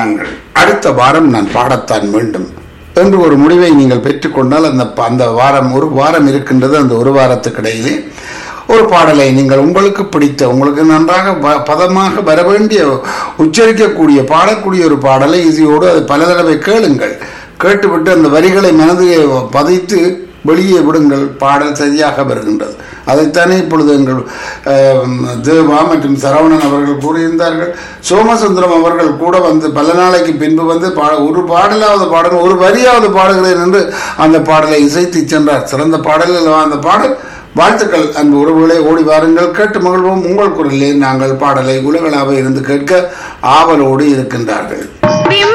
நாங்கள் அடுத்த வாரம் நான் பாடத்தான் வேண்டும் என்று ஒரு முடிவை நீங்கள் பெற்றுக்கொண்டால் அந்த ப- அந்த வாரம் ஒரு வாரம் இருக்கின்றது அந்த ஒரு வாரத்துக்கு இடையிலே ஒரு பாடலை நீங்கள் உங்களுக்கு பிடித்த உங்களுக்கு நன்றாக ப- பதமாக வர வேண்டிய உச்சரிக்கக்கூடிய பாடக்கூடிய ஒரு பாடலை இசையோடு அதை பல தடவை கேளுங்கள் கேட்டுவிட்டு அந்த வரிகளை மனதிலே பதித்து வெளியே விடுங்கள் பாடல் சரியாக வருகின்றது அதைத்தானே இப்பொழுது எங்கள் அஹ், தேவா மற்றும் சரவணன் அவர்கள் கூறியிருந்தார்கள் சோமசுந்தரம் அவர்கள் கூட வந்து பல நாளைக்கு பின்பு வந்து பா ஒரு பாடலாவது பாடல் ஒரு வரியாவது பாடுகிறேன் என்று அந்த பாடலை இசைத்து சென்றார் சிறந்த பாடல் அல்லவா அந்த பாடல் வாழ்த்துக்கள் அன்பு உறவுகளை ஓடி வாருங்கள் கேட்டு மகிழ்வோம் உங்கள் குரலிலே நாங்கள் பாடலை உலகளாக இருந்து கேட்க ஆவலோடு இருக்கின்றார்கள் விம்